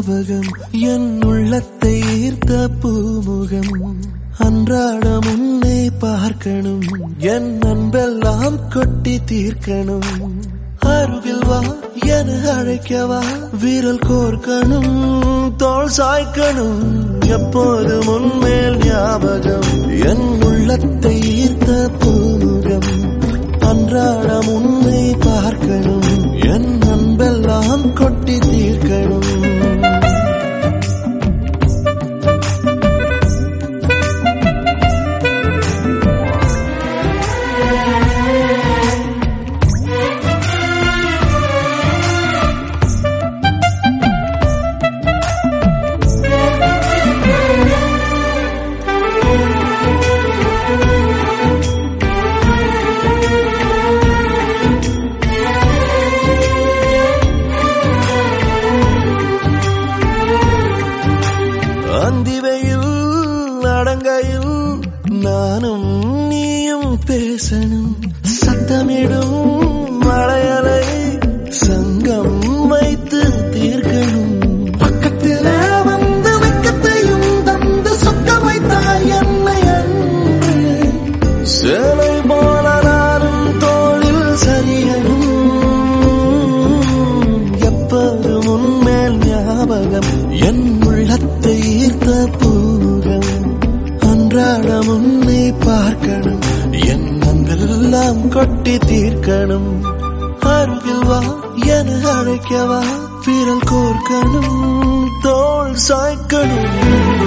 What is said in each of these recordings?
ஞாபகம் என் உள்ளத்தை ஈர்த்த பூமுகம் அன்றாடம் உன்னை பார்க்கணும் என் அன்பெல்லாம் கொட்டி தீர்க்கணும் அருகில் வா என அழைக்கவா வீரல் கோர்க்கணும் தோள் சாய்க்கணும் எப்போதும் உன்மேல் ஞாபகம் என் உள்ளத்தை ஈர்த்த பூமுகம் அன்றாடம் உன்னை பார்க்கணும் என் அன்பெல்லாம் கொட்டி தீர்க்கணும் அந்திவையில் அடங்கையில் நானும் நீயும் பேசணும் சத்தமிடும் மலையலை சங்கம் வைத்து தீர்க்கணும் பக்கத்தில வந்து வெக்கத்தையும் தந்து சொக்க வைத்தாய் என்னை அன்று சேலை போல நானும் தோளில் சரியணும் எப்போதும் உன்மேல் ஞாபகம் என் உள்ளத்தை ஈர்த்த பூகம் அன்றாடம் உன்னை பார்க்கணும் என் அன்பெல்லாம் கொட்டி தீர்க்கணும் அருகில் வா என அழைக்கவா விரல் கோர்க்கணும் தோள் சாய்க்கணும்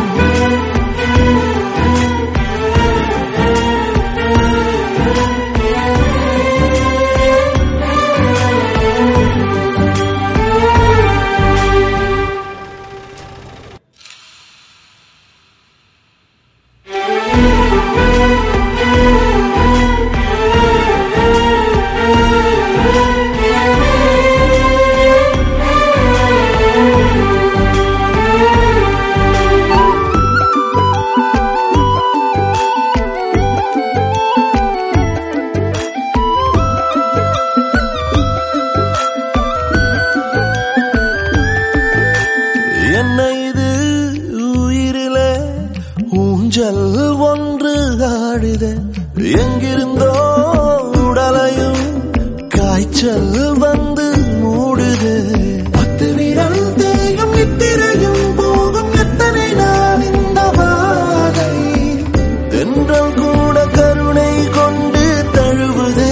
என்ன இது உயிரிலே ஊஞ்சல் ஒன்று ஆடுத எங்கிருந்தோ உடலையும் காய்ச்சல் வந்து மூடுது பத்து விரல் தேயும் நித்திரையும் போகும் எத்தனை நாள் இந்த வாதை தென்றல் கூட கருணை கொண்டு தழுவுதே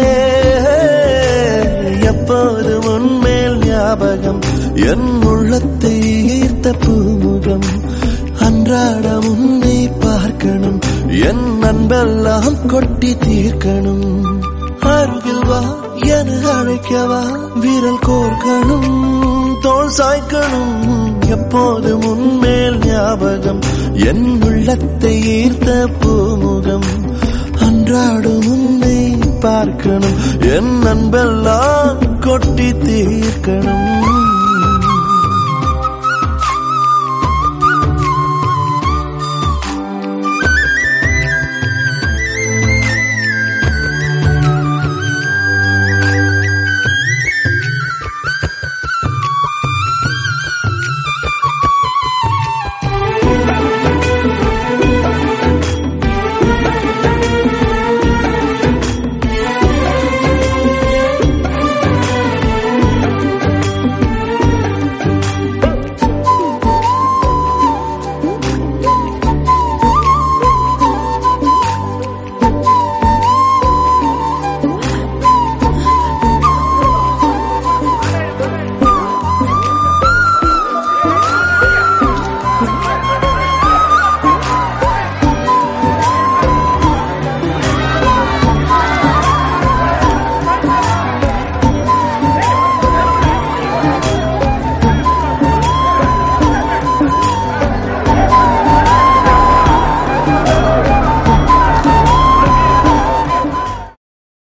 எப்போது உன்மேல் ஞாபகம் என் உள்ளத்தை ஈர்த்த பூமுகம் அன்றாடம் உன்னை பார்க்கணும் என் அன்பெல்லாம் கொட்டி தீர்க்கணும் அருகில் வா என அழைக்கவா வீரல் கோர்க்கணும் தோள் சாய்க்கணும் எப்போதும் உன்மேல் ஞாபகம் என் உள்ளத்தை ஈர்த்த பூமுகம் அன்றாடும் உன்னை பார்க்கணும் என் அன்பெல்லாம் கொட்டி தீர்க்கணும்